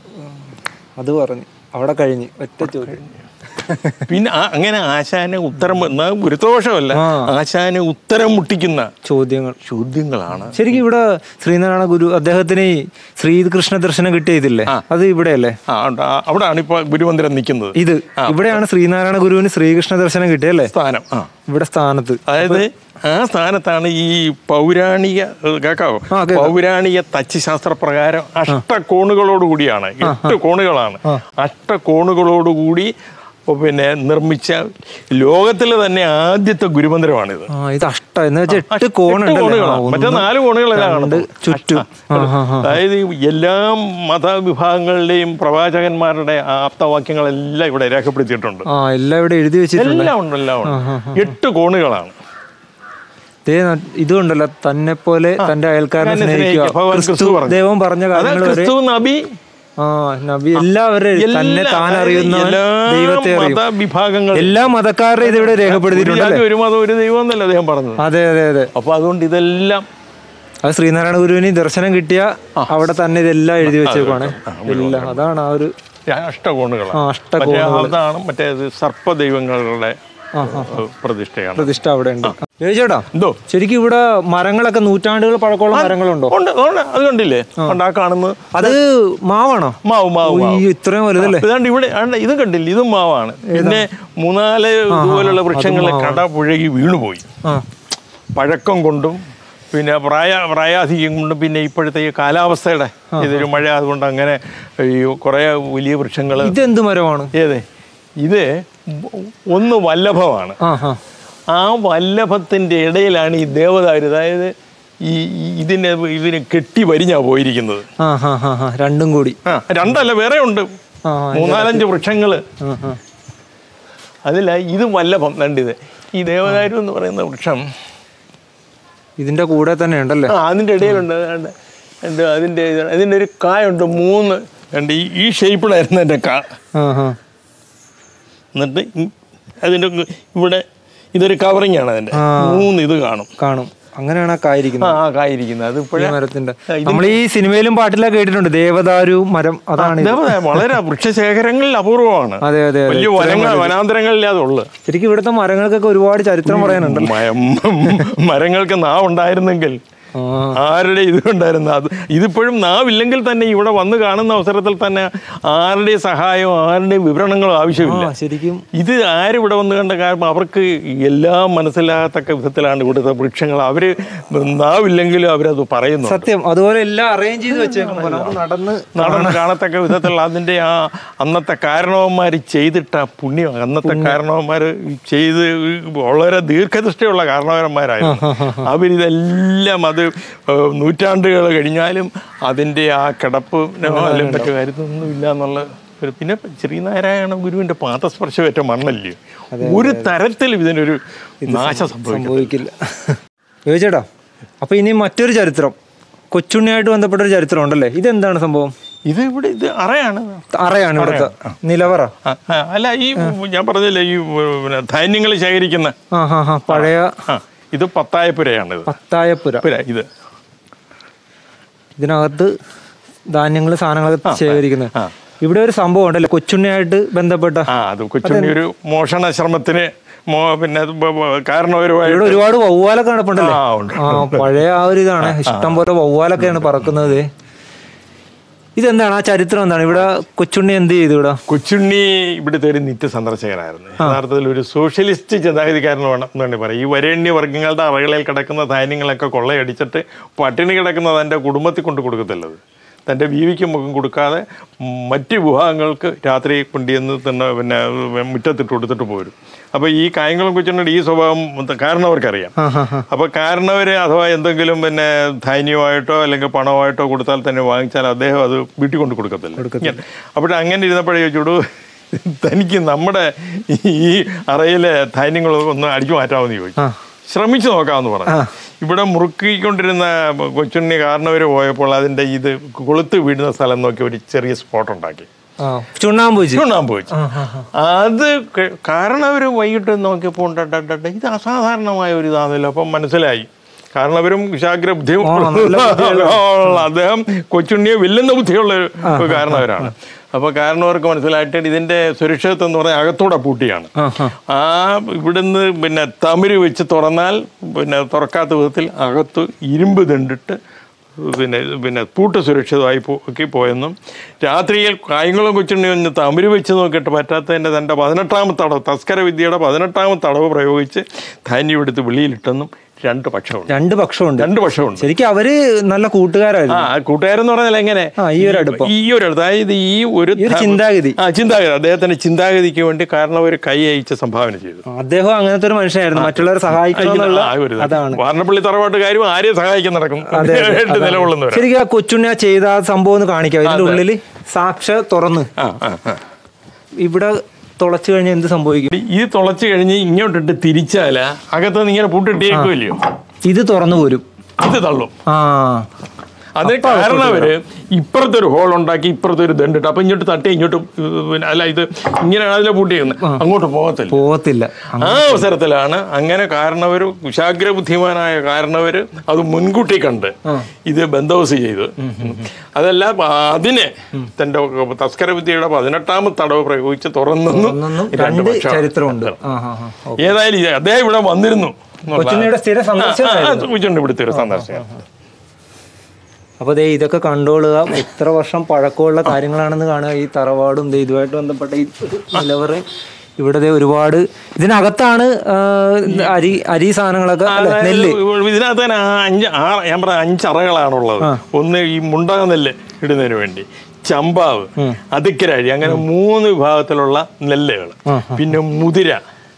അത് പറഞ്ഞു അവിടെ കഴിഞ്ഞ് ഒറ്റ ചോദ്യം പിന്നെ ആ- അങ്ങനെ ആശാന് ഉത്തരം എന്നാ ഗുരുദോഷമല്ല ആ. ആശാന് ഉത്തരം മുട്ടിക്കുന്ന ചോദ്യങ്ങൾ ചോദ്യങ്ങളാണ് ശരിക്കും ഇവിടെ ശ്രീനാരായണ ഗുരു അദ്ദേഹത്തിന് ഈ ശ്രീകൃഷ്ണ ദർശനം കിട്ടിയതില്ലേ അത് ഇവിടെയല്ലേ ആ ഉണ്ട്. ആ, അവിടാണ് ഇപ്പൊ ഗുരുമന്ദിരം നിൽക്കുന്നത് ഇത് ഇവിടെയാണ് ശ്രീനാരായണ ഗുരുവിന് ശ്രീകൃഷ്ണ ദർശനം കിട്ടിയല്ലേ സ്ഥാനം ആ ഇവിടെ സ്ഥാനത്ത് അതായത് ആ സ്ഥാനത്താണ് ഈ പൗരാണിക ഏഹ് കേക്കാവോ ആ, കേക്കാം. പൗരാണിക തച്ചുശാസ്ത്ര പ്രകാരം അഷ്ടകോണുകളോട് കൂടിയാണ് എട്ട് കോണുകളാണ് അഷ്ടകോണുകളോടുകൂടി പിന്നെ നിർമ്മിച്ച ലോകത്തിലെ തന്നെ ആദ്യത്തെ ഗുരുമന്ദിരമാണിത് ആ ഇത് അഷ്ട എന്ന് വെച്ചാൽ എട്ട് എട്ട് കോണുണ്ടല്ലേ കോണുകളാണ്. ആ, ഒന്ന്, മറ്റേ നാല് കോണുകളല്ല രണ്ട്, കാണുന്നത് ചുറ്റും ആ, ആ, ആ. അതായത് ഈ എല്ലാ മതവിഭാഗങ്ങളുടെയും പ്രവാചകന്മാരുടെ ആപ്തവാക്യങ്ങളെല്ലാം ഇവിടെ രേഖപ്പെടുത്തിയിട്ടുണ്ട് ആ എല്ലാം ഇവിടെ എഴുതി വെച്ചിട്ടുണ്ട് എല്ലാം ഉണ്ട് എല്ലാം ഉണ്ട് എട്ട് കോണുകളാണ് ദേ ന- ഇതുണ്ടല്ലോ തന്നെ പോലെ തന്റെ അയൽക്കാരനെ തന്നെ സ്നേഹിക്കുക സ്നേഹിക്കുക. ഭഗവാൻ ക്രിസ്തു ക്രിസ്തു പറഞ്ഞു. ദൈവം പറഞ്ഞ അത് കാര്യങ്ങൾ വരെ ക്രിസ്തു നബി ആ നബി എല്ലാവരും തന്നെ എല്ലാ- താൻ അറിയുന്ന എല്ലാ ദൈവത്തെ അറിയും മതവിഭാഗങ്ങൾ എല്ലാ മതക്കാരുടെ ഇത് ഇവിടെ ഒരു രേഖപ്പെടുത്തിയിട്ടുണ്ട് ജാതി, ഒരു മതം ഒരു ദൈവം എന്നല്ല അദ്ദേഹം പറഞ്ഞത് അതെ അതെ അതെ അപ്പൊ അതുകൊണ്ട് ഇതെല്ലാം അത് ശ്രീനാരായണ ഗുരുവിന് ദർശനം കിട്ടിയ അവിടെ തന്നെ ഇതെല്ലാം എഴുതി വെച്ചേക്കുവാണ് എല്ലാം അതാണ് ആ ഒരു അഷ്ടകോണുകളാണ് ആ, മറ്റേ അഷ്ടകോണുകൾ അതാണ് മറ്റേ സർപ്പ ദൈവങ്ങളുടെ ഏഹ്, പ്രതിഷ്ഠയാണ് പ്രതിഷ്ഠ അവിടെ ഉണ്ട് ചേട്ടാ എന്തോ ശരിക്കും ഇവിടെ മരങ്ങളൊക്കെ നൂറ്റാണ്ടുകൾ പഴക്കമുള്ള മരങ്ങളുണ്ടോ ഉണ്ട് ഉണ്ട് അത് കണ്ടില്ലേ ഉണ്ട് ആ കാണുന്നത് അത് മാവാണോ മാവ് മാവ് മാവ് ഈ ഇത്രയും വലുതല്ലേ ഇതാണ്ട് ഇവിടെ ആണ്ട് ഇത് കണ്ടില്ല ഇതും മാവാണ് പിന്നെ മൂന്നാല് ഇതുപോലുള്ള വൃക്ഷങ്ങളെ കട പുഴകി വീണുപോയി ആ പഴക്കം കൊണ്ടും പിന്നെ പ്രായ പ്രായാധിക്യം കൊണ്ടും പിന്നെ ഇപ്പോഴത്തെ ഈ കാലാവസ്ഥയുടെ ഇതൊരു മഴ അതുകൊണ്ട് അങ്ങനെ ഈ കുറേ വലിയ വൃക്ഷങ്ങൾ ഇതെന്ത് മരമാണ് ഏത് ഇത് ഒന്ന് വല്ലഭമാണ് ആ ആ ആ വല്ലഭത്തിൻ്റെ ഇടയിലാണ് ഈ ദേവദാരു അതായത് ഈ ഈ- ഇതിനെ ഇതിന് കെട്ടി വരിഞ്ഞാ പോയിരിക്കുന്നത് ആ ഹാ ഹാ ഹാ രണ്ടും കൂടി ആ രണ്ടല്ല വേറെ ഉണ്ട് ആ മൂന്നാലഞ്ച് വൃക്ഷങ്ങൾ ആ ആ അതില ഇത് വല്ലഭം രണ്ടിത് ഈ ദേവദാരു എന്ന് പറയുന്ന വൃക്ഷം ഇതിന്റെ കൂടെ തന്നെ ഉണ്ടല്ലേ ആ അതിൻ്റെ ഇടയിലുണ്ട് അതാണ്ട് എന്ത് അതിൻ്റെ ഇത് അതിൻ്റെ ഒരു കായുണ്ട് മൂന്ന് രണ്ട് ഈ ഈ ഷേപ്പിലായിരുന്നു എൻ്റെ കാ ആ ആ എന്നിട്ട് ഈ- അതിൻ്റെ ഇവിടെ ഇതൊരു കവറിങ് ആണ് അതിൻ്റെ ആ. മൂന്ന് ഇത് കാണും കാണും അങ്ങനെയാണ് ആ ആ കായിരിക്കുന്നത് ആ കായിരിക്കുന്നത് അത് ഈ ഇപ്പോഴേ മരത്തിന്റെ നമ്മൾ ഈ സിനിമയിലും പാട്ടിലൊക്കെ കേട്ടിട്ടുണ്ട് ദേവദാരു മരം അതാണ് ഇത്. ദേവദായ വളരെ വൃക്ഷശേഖരങ്ങളിൽ അപൂർവമാണ് അതെ അതെ അതെ വലിയ വനങ്ങൾ വനാന്തരങ്ങളിലേ അതുള്ളു ശരിക്കും ഇവിടുത്തെ മരങ്ങൾക്കൊക്കെ ഒരുപാട് ചരിത്രം പറയാനുണ്ട് മരങ്ങൾക്ക് നാവുണ്ടായിരുന്നെങ്കിൽ ആ ആരുടെ ഇത് ഉണ്ടായിരുന്നു അത് ഇതിപ്പോഴും നാവില്ലെങ്കിൽ തന്നെ ഇവിടെ വന്ന് കാണുന്ന അവസരത്തിൽ തന്നെ ആരുടെ സഹായവും ആരുടെ വിവരണങ്ങളും ആവശ്യമില്ല ആ, ശരിക്കും ഇത് ആരും ഇവിടെ വന്ന് കണ്ട കാരണം അവർക്ക് എല്ലാം മനസ്സിലാകത്തക്ക വിധത്തിലാണ് ഇവിടുത്തെ വൃക്ഷങ്ങൾ അവർ നാവില്ലെങ്കിലും അവരത് പറയുന്നു സത്യം അതുപോലെ എല്ലാം അറേഞ്ച് ചെയ്ത് വെച്ചേക്കണം നമുക്ക് നടന്ന് നടന്ന് കാണത്തക്ക വിധത്തിൽ അതിൻ്റെ ആ അന്നത്തെ കാരണവന്മാർ ചെയ്തിട്ട പുണ്യം അന്നത്തെ കാരണവന്മാർ ചെയ്ത് വളരെ ദീർഘദൃഷ്ടിയുള്ള കാരണവന്മാരായിരുന്നു അവരിതെല്ലാം അത് ഏഹ്, നൂറ്റാണ്ടുകൾ കഴിഞ്ഞാലും അതിൻ്റെ ആ കിടപ്പ് അല്ലെങ്കിൽ മറ്റു കാര്യത്തിനൊന്നും ഇല്ല എന്നുള്ള ഒരു പിന്നെ ശ്രീനാരായണ ഗുരുവിൻ്റെ പാദസ്പർശമേറ്റ മണ്ണല്ലേ ഒരു തരത്തിലും ഇതിനൊരു നാശം സംഭവിക്കും സംഭവിക്കില്ല ചോദിച്ചേട്ടാ അപ്പൊ ഇനി മറ്റൊരു ചരിത്രം കൊച്ചുണ്ണിയായിട്ട് ബന്ധപ്പെട്ട ഒരു ചരിത്രം ഉണ്ടല്ലേ ഇതെന്താണ് സംഭവം ഇത് ഇവിടെ ഇത് അറയാണ് അറയാണ് ഇവിടുത്തെ നിലവറ ആ, ആ, അല്ല ഈ ഞാൻ പറഞ്ഞില്ലേ ഈ പിന്നെ ധാന്യങ്ങൾ ശേഖരിക്കുന്ന ആ ഹാ ഹാ പഴയ ആ ഇത് പത്തായപ്പുരയാണ് ഇത് പത്തായപ്പുര പുര ഇത് ഇതിനകത്ത് ധാന്യങ്ങൾ സാധനങ്ങളൊക്കെ ശേഖരിക്കുന്നത് ആ. ഇവിടെ ഒരു സംഭവം ഉണ്ടല്ലേ കൊച്ചുണ്ണിയായിട്ട് ബന്ധപ്പെട്ട ആ അത് കൊച്ചുണ്ണി ഒരു മോഷണ ശ്രമത്തിന് മോ പിന്നെ അത് ബ- ബ- കാരണവരുമായി ഇവിടെ ഒരുപാട് വവ്വാലൊക്കെ കിടപ്പുണ്ടല്ലേ ആ ഉണ്ട് ആ പഴയ ആ ഒരു ഇതാണ് ഇഷ്ടം പോലെ വവ്വാലൊക്കെയാണ് പറക്കുന്നത് ഇതെന്താണ് ആ ചരിത്രം എന്താണ് ഇവിടെ കൊച്ചുണ്ണി എന്ത് ചെയ്തു ഇവിടെ കൊച്ചുണ്ണി ഇവിടുത്തെ ഒരു നിത്യ സന്ദർശകനായിരുന്നു യഥാർത്ഥത്തിൽ ഒരു സോഷ്യലിസ്റ്റ് ചിന്താഗതിക്കാരൻ വേണം എന്ന് വേണ്ടി പറയാം ഈ വരേണ്യ വർഗ്ഗങ്ങളുടെ അറകളിൽ കിടക്കുന്ന ധാന്യങ്ങളൊക്കെ കൊള്ളയടിച്ചിട്ട് പട്ടിണി കിടക്കുന്ന തൻ്റെ കുടുംബത്തിൽ കൊണ്ട് കൊടുക്കത്തുള്ളത് തൻ്റെ ബീവിക്ക് മുഖം കൊടുക്കാതെ മറ്റ് വിഭാഗങ്ങൾക്ക് രാത്രി കൊണ്ടുവന്ന് തന്നെ പിന്നെ മുറ്റത്തിട്ട് കൊടുത്തിട്ട് പോരും അപ്പോൾ ഈ കായംകുളം കൊച്ചുണ്ണിയുടെ ഈ സ്വഭാവം കാരണവർക്കറിയാം ആ ഹാ ഹാ അപ്പോൾ കാരണവര് അഥവാ എന്തെങ്കിലും പിന്നെ ധാന്യമായിട്ടോ അല്ലെങ്കിൽ പണമായിട്ടോ കൊടുത്താൽ തന്നെ വാങ്ങിച്ചാൽ അദ്ദേഹം അത് വീട്ടിൽ കൊണ്ട് കൊടുക്കത്തില്ല അപ്പോൾ അങ്ങനെ ഇരുന്നപ്പോഴേ ചോദിച്ചോടു തനിക്ക് നമ്മുടെ ഈ അറയിലെ ധാന്യങ്ങൾ ഒന്ന് അടിച്ചു മാറ്റാമെന്ന് ചോദിച്ചു ആ ശ്രമിച്ചു നോക്കാമെന്ന് പറഞ്ഞു ഇവിടെ മുറുക്കിക്കൊണ്ടിരുന്ന കൊച്ചുണ്ണി കാരണവർ പോയപ്പോൾ അതിൻ്റെ ഇത് കൊളുത്ത് വീഴുന്ന സ്ഥലം നോക്കി ഒരു ചെറിയ സ്പോട്ട് ഉണ്ടാക്കി ആ ചുണ്ണാമ്പ് വെച്ച് ചുണ്ണാമ്പ് വെച്ചു ആ ഹാ ഹാ അത് ക- കാരണം അവർ വൈകിട്ട് നോക്കിയപ്പോൾ ഉണ്ട് ഡ- ഡ- ഡ- ഇത് അസാധാരണമായ ഒരു ഇതാണല്ലോ അപ്പം മനസ്സിലായി കാരണം അവരും കുശാഗ്ര ബുദ്ധിയും ഉള്ള അദ്ദേഹം കൊച്ചുണ്ണിയെ വെല്ലുന്ന ബുദ്ധിയുള്ള ഒരു കാരണവരാണ് അപ്പൊ കാരണവർക്ക് മനസ്സിലായിട്ട് ഇതിന്റെ സുരക്ഷിതത്വം എന്ന് പറഞ്ഞാൽ അകത്തൂടെ പൂട്ടിയാണ് ആ ഹാ ആ ഇവിടുന്ന് പിന്നെ തമിര് വെച്ച് തുറന്നാൽ പിന്നെ തുറക്കാത്ത വിധത്തിൽ അകത്ത് ഇരുമ്പ് ദണ്ടിട്ട് പിന്നെ പിന്നെ പൂട്ട് സുരക്ഷിതമായി പോക്കി പോയെന്നും രാത്രിയിൽ കായംകുളം കൊച്ചുണ്ണി ഒന്ന് തമിര് വെച്ച് നോക്കിയിട്ട് പറ്റാത്തതിൻ്റെ തൻ്റെ പതിനെട്ടാമത്തെ തടവ് തസ്കര വിദ്യയുടെ പതിനെട്ടാമത്തെ തടവ് പ്രയോഗിച്ച് ധാന്യം എടുത്ത് വെളിയിലിട്ടെന്നും രണ്ട് പക്ഷമുണ്ട് രണ്ട് പക്ഷമുണ്ട് രണ്ട് പക്ഷമുണ്ട് ശരിക്കും അവര് നല്ല കൂട്ടുകാരായിരുന്നു ആ കൂട്ടുകാരെന്ന് പറഞ്ഞാൽ എങ്ങനെ ആ ഈ ഒരു അടുപ്പം ഈ ഒരു അടുത്ത് അതായത് ഈ ഒരു ഈ ഒരു ചിന്താഗതി ആ ചിന്താഗതി അദ്ദേഹത്തിന്റെ ചിന്താഗതിക്ക് വേണ്ടി കാരണം ഒരു കൈ അയച്ച് സംഭാവന ചെയ്തു അദ്ദേഹം അങ്ങനത്തെ ഒരു മനുഷ്യനായിരുന്നു മറ്റുള്ളവരെ സഹായിക്കണം എന്നുള്ള ആ ഒരു ഇത്. അതാണ് വാരണപ്പള്ളി തറവാട്ടുകാരും ആരെയും സഹായിക്കാൻ നടക്കും അതെ, അതെ, ആയിട്ട് നിലകൊള്ളുന്നവരാ ശരിക്കും ആ കൊച്ചുണ്ണി ആ ചെയ്ത ആ സംഭവം ഒന്ന് കാണിക്കാം ഇതിന്റെ ഉള്ളില് സാക്ഷ തുറന്ന് ആ ആ ആ. ഇവിടെ തുളച്ചു കഴിഞ്ഞാൽ എന്ത് സംഭവിക്കും ഇത് തുളച്ചു കഴിഞ്ഞ് ഇങ്ങോട്ടിട്ട് തിരിച്ചാല് അകത്തുനിന്ന് ഇങ്ങനെ പൂട്ടിട്ടേക്കുമല്ലയോ ഇത് തുറന്നു പോരും ഇത് തള്ളും ആ അതിന് കാരണം അവര് ഇപ്പുറത്തെ ഒരു ഹോൾ ഉണ്ടാക്കി ഇപ്പുറത്തെ ഒരു ദണ്ടിട്ട് അപ്പൊ ഇങ്ങോട്ട് തട്ടി ഇങ്ങോട്ട് പിന്നെ അല്ല ഇത് ഇങ്ങനെയാണ് അതിലെ പൂട്ടി ചെയ്യുന്നത് അങ്ങോട്ട് പോകത്തില്ല പോകത്തില്ല ആ അവസരത്തിലാണ് അങ്ങനെ കാരണവര് കുശാഗ്ര ബുദ്ധിമാനായ കാരണവര് അത് മുൻകൂട്ടി കണ്ട് ഇത് ബന്ദോബസ്ത് ചെയ്ത് അതല്ല അതിനെ തന്റെ തസ്കര വിദ്യയുടെ പതിനെട്ടാമത്തെ തടവ് പ്രയോഗിച്ച് തുറന്നു ഒന്നൊന്നും രണ്ട് പക്ഷം. ചരിത്രമുണ്ട് ആ ആ ആ ഓ. ഏതായാലും ഇത് അദ്ദേഹം ഇവിടെ വന്നിരുന്നു എന്നുള്ള- കൊച്ചിനിയുടെ സ്ഥിര ആ, ആ, സന്ദർശകനായിരുന്നു സൂചിച്ചുണ്ട് ഇവിടുത്തെ ഒരു സന്ദർശനം അപ്പോൾ ദേ ഇതൊക്കെ കണ്ടോളുക എത്ര വർഷം പഴക്കമുള്ള കാര്യങ്ങളാണെന്ന് കാണുക ഈ തറവാടും ദേ ഇതുമായിട്ട് ബന്ധപ്പെട്ട ഈ ഒരു നിലവറയും ഇവിടെ ദേ ഒരുപാട് ഇതിനകത്താണ് ആ, അരി അരി സാധനങ്ങളൊക്കെ അല്ല, നെല്ല് അതായത് ഇതിനകത്ത് തന്നെ ആ അഞ്ച് ആറ് ഞാൻ പറഞ്ഞ അഞ്ചറകളാണുള്ളത് ഒന്ന് ഈ മുണ്ടക നെല്ല് ഇടുന്നതിന് വേണ്ടി ചമ്പാവ് അതിക്കരഴി അങ്ങനെ മൂന്ന് വിഭാഗത്തിലുള്ള നെല്ലുകൾ പിന്നെ മുതിര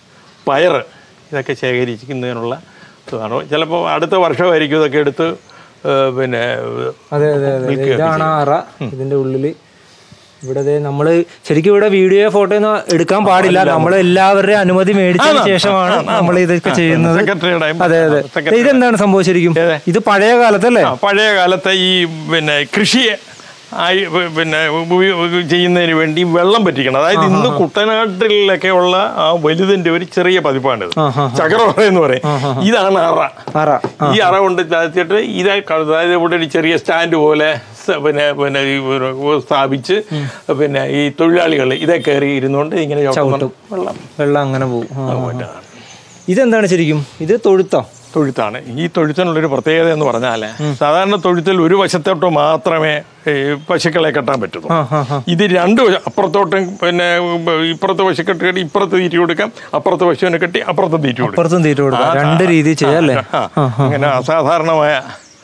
പയറ് ഇതൊക്കെ ശേഖരിക്കുന്നതിനുള്ള ഇതാണ് ചിലപ്പോൾ അടുത്ത വർഷമായിരിക്കും ഇതൊക്കെ എടുത്ത് ഏ, പിന്നെ അതെ അതെ അതെ ദേ ഇതാണ് ആ അറ ഇതിന്റെ ഉള്ളില് ഇവിടെ ദേ നമ്മള് ശരിക്കും ഇവിടെ വീഡിയോ ഫോട്ടോ ഒന്നും എടുക്കാൻ പാടില്ല നമ്മൾ എല്ലാവരുടെയും അനുമതി മേടിച്ചതിന് ശേഷമാണ് നമ്മൾ ഇതൊക്കെ ചെയ്യുന്നത് സെക്രട്ടറിയുടെയും അതെ അതെ ദേ ഇതെന്താണ് സംഭവം ശരിക്കും ഇത് പഴയ കാലത്തല്ലേ ആ, പഴയ കാലത്തെ ഈ പിന്നെ കൃഷിയെ ആയി പ- പിന്നെ ഉപയോഗ ചെയ്യുന്നതിന് വേണ്ടി വെള്ളം പറ്റിക്കണം അതായത് ഇന്ന് കുട്ടനാട്ടിലൊക്കെ ഉള്ള ആ വലുതിന്റെ ഒരു ചെറിയ പതിപ്പാണിത് ചക്രവറ എന്ന് പറയും ഇതാണ് അറ അറ ഈ അറ കൊണ്ട് ചാച്ചിട്ട് ഇതേ ക- അതായത് ഇവിടെ ഒരു ചെറിയ സ്റ്റാൻഡ് പോലെ സ- പിന്നെ പിന്നെ ഈ ഒരു സ്ഥാപിച്ച് പിന്നെ ഈ തൊഴിലാളികൾ ഇതേ കയറി ഇരുന്നുകൊണ്ട് ഇങ്ങനെ ചവിട്ടുമ്പോൾ വെള്ളം വെള്ളം അങ്ങനെ പോകും ആ, ആ. പോയിട്ടാണ്. ഇതെന്താണ് ശരിക്കും ഇത് തൊഴുത്തോ തൊഴുത്താണ് ഈ തൊഴുത്തിനുള്ളൊരു പ്രത്യേകത എന്ന് പറഞ്ഞാൽ സാധാരണ തൊഴുത്തിൽ ഒരു വശത്തോട്ട് മാത്രമേ ഈ പശുക്കളെ കെട്ടാൻ പറ്റുള്ളൂ ആ ആ ആ ഇത് രണ്ട് വശം അപ്പുറത്തോട്ടും പിന്നെ ഇപ്പുറത്തെ പശു കെട്ടി കെട്ടി ഇപ്പുറത്ത് തീറ്റി കൊടുക്കാം അപ്പുറത്തെ പശുവിനെ കെട്ടി അപ്പുറത്ത് തീറ്റി കൊടുക്കാം പുറത്തും തീറ്റ കൊടുക്കാം രണ്ട് രീതിയിൽ ചെയ്യാം അല്ലേ ആ, അങ്ങനെ അസാധാരണമായ